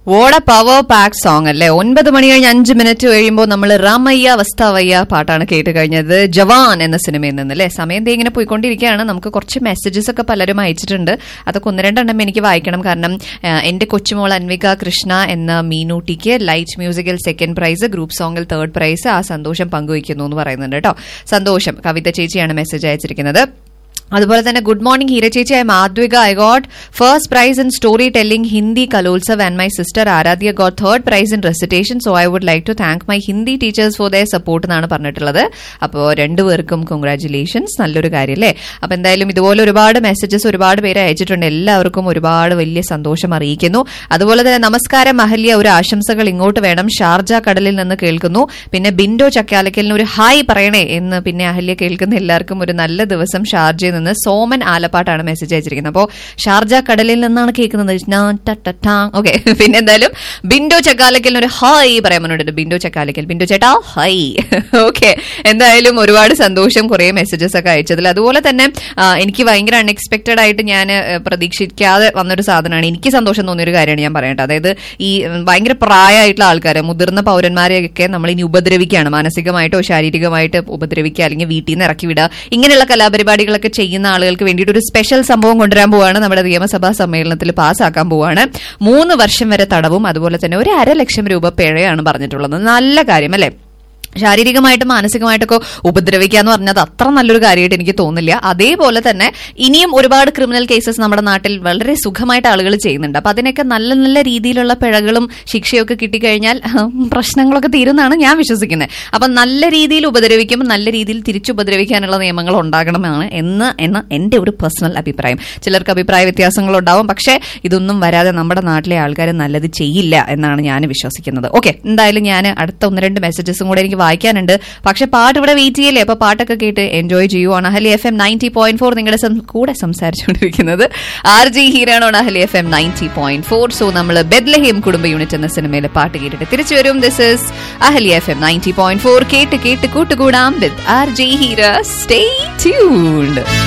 വോട power pack song അല്ലേ ഒൻപത് മണി കഴിഞ്ഞ് അഞ്ച് മിനിറ്റ് കഴിയുമ്പോൾ നമ്മൾ റാമയ്യ വസ്താവയ്യ പാട്ടാണ് കേട്ട് കഴിഞ്ഞത് ജവാൻ എന്ന സിനിമയിൽ നിന്ന് അല്ലേ സമയം ദേ ഇങ്ങനെ പോയിക്കൊണ്ടിരിക്കുകയാണ് നമുക്ക് കുറച്ച് മെസ്സേജസ് ഒക്കെ പലരും അയച്ചിട്ടുണ്ട് അതൊക്കെ ഒന്ന് രണ്ടെണ്ണം എനിക്ക് വായിക്കണം കാരണം ആ, എന്റെ കൊച്ചുമോൾ അൻവിക കൃഷ്ണ എന്ന മീനൂട്ടിക്ക് light musical second prize group സോങ്ങിൽ തേർഡ് പ്രൈസ് ആ സന്തോഷം പങ്കുവയ്ക്കുന്നു എന്ന് പറയുന്നുണ്ട് കേട്ടോ സന്തോഷം കവിത ചേച്ചിയാണ് മെസ്സേജ് അയച്ചിരിക്കുന്നത് അതുപോലെ തന്നെ ഗുഡ് മോർണിംഗ് ഹീര ചേച്ചി I Madhvika I got first prize in story telling Hindi Kalotsav and my sister Aradhya got third prize in recitation so I would like to thank my Hindi teachers for their support എന്നാണ് പറഞ്ഞിട്ടുള്ളത് അപ്പോൾ രണ്ടുപേർക്കും കൺഗ്രാറ്റുലേഷൻസ് നല്ലൊരു കാര്യം അല്ലേ അപ്പൊ എന്തായാലും ഇതുപോലെ ഒരുപാട് മെസ്സേജസ് ഒരുപാട് പേര് അയച്ചിട്ടുണ്ട് എല്ലാവർക്കും ഒരുപാട് വലിയ സന്തോഷം അറിയിക്കുന്നു അതുപോലെ തന്നെ നമസ്കാരം അഹല്യ ഒരു ആശംസകൾ ഇങ്ങോട്ട് വേണം ഷാർജ കടലിൽ നിന്ന് കേൾക്കുന്നു പിന്നെ ബിൻഡോ ചക്കാലക്കലിന് ഒരു ഹായ് പറയണേ എന്ന് പിന്നെ അഹല്യ കേൾക്കുന്ന എല്ലാവർക്കും ഒരു നല്ല ദിവസം ഷാർജയിൽ നിന്ന് സോമൻ ആലപ്പാട്ടാണ് മെസ്സേജ് അയച്ചിരിക്കുന്നത് അപ്പോൾ ഷാർജ കടലിൽ നിന്നാണ് കേൾക്കുന്നത് ഓക്കെ പിന്നെ എന്തായാലും ബിൻഡോ ചക്കാലക്കലിന് ഒരു ഹായ് പറയാൻ പറഞ്ഞിട്ടുണ്ട് ബിൻഡോ ചക്കാലക്കൽ ബിൻഡോ ചേട്ടാ ഹായ് ഓക്കെ എന്തായാലും ഒരുപാട് സന്തോഷം കുറേ മെസ്സേജസ് ഒക്കെ അയച്ചതിൽ അതുപോലെ തന്നെ ആ, എനിക്ക് ഭയങ്കര അൺഎക്സ്പെക്ടഡ് ആയിട്ട് ഞാൻ പ്രതീക്ഷിക്കാതെ വന്നൊരു സാധനമാണ് എനിക്ക് സന്തോഷം തോന്നിയ ഒരു കാര്യമാണ് ഞാൻ പറയട്ടെ അതായത് ഈ ഉം, ഭയങ്കര പ്രായമായിട്ടുള്ള ആൾക്കാരെ മുതിർന്ന പൗരന്മാരെയൊക്കെ നമ്മൾ ഇനി ഉപദ്രവിക്കുകയാണ് മാനസികമായിട്ടോ ശാരീരികമായിട്ട് ഉപദ്രവിക്കുക അല്ലെങ്കിൽ വീട്ടിൽ നിന്ന് ഇറക്കി വിടുക ഇങ്ങനെയുള്ള കലാപരിപാടികളൊക്കെ ചെയ്യുന്ന ആളുകൾക്ക് വേണ്ടിയിട്ട് ഒരു സ്പെഷ്യൽ സംഭവം കൊണ്ടുവരാൻ പോവാണ് നമ്മുടെ നിയമസഭാ സമ്മേളനത്തിൽ പാസ്സാക്കാൻ പോവാണ് മൂന്ന് വർഷം വരെ തടവും അതുപോലെ തന്നെ ഒരു അര ലക്ഷം രൂപ പിഴയാണ് പറഞ്ഞിട്ടുള്ളത് നല്ല കാര്യം അല്ലേ ശാരീരികമായിട്ടും മാനസികമായിട്ടൊക്കെ ഉപദ്രവിക്കുക എന്ന് പറഞ്ഞത് അത്ര നല്ലൊരു കാര്യമായിട്ട് എനിക്ക് തോന്നില്ല അതേപോലെ തന്നെ ഇനിയും ഒരുപാട് ക്രിമിനൽ കേസസ് നമ്മുടെ നാട്ടിൽ വളരെ സുഖമായിട്ട് ആളുകൾ ചെയ്യുന്നുണ്ട് അപ്പൊ അതിനൊക്കെ നല്ല നല്ല രീതിയിലുള്ള പിഴകളും ശിക്ഷയൊക്കെ കിട്ടിക്കഴിഞ്ഞാൽ ഹും, പ്രശ്നങ്ങളൊക്കെ തീരുന്നതാണ് ഞാൻ വിശ്വസിക്കുന്നത് അപ്പൊ നല്ല രീതിയിൽ ഉപദ്രവിക്കുമ്പോൾ നല്ല രീതിയിൽ തിരിച്ചുപദ്രവിക്കാനുള്ള നിയമങ്ങൾ ഉണ്ടാകണമെന്നാണ് എന്ന് എന്ന എന്റെ ഒരു പേഴ്സണൽ അഭിപ്രായം ചിലർക്ക് അഭിപ്രായ വ്യത്യാസങ്ങൾ ഉണ്ടാവും പക്ഷേ ഇതൊന്നും വരാതെ നമ്മുടെ നാട്ടിലെ ആൾക്കാർ നല്ലത് ചെയ്യില്ല എന്നാണ് ഞാൻ വിശ്വസിക്കുന്നത് ഓക്കെ എന്തായാലും ഞാൻ അടുത്ത ഒന്ന് രണ്ട് മെസ്സേജസും കൂടെ എനിക്ക് വായിക്കാനുണ്ട് പക്ഷെ പാട്ട് ഇവിടെ വെയിറ്റ് ചെയ്യല്ലേ അപ്പൊ പാട്ടൊക്കെ കേട്ട് എൻജോയ് ചെയ്യുവാണ് Ahali F M ninety point four നിങ്ങളുടെ സം- കൂടെ സംസാരിച്ചുകൊണ്ടിരിക്കുന്നത് ആർ ജി ഹീരാണോ Ahali F M ninety point four so നമ്മൾ ബെദ്ലഹേം കുടുംബ യൂണിറ്റ് എന്ന സിനിമയിലെ പാട്ട് കേട്ടിട്ട് തിരിച്ചു വരും this is Ahali F M ninety point four കേട്ട് കേട്ട് കൂട്ടുകൂടാം with R G Heera stay tuned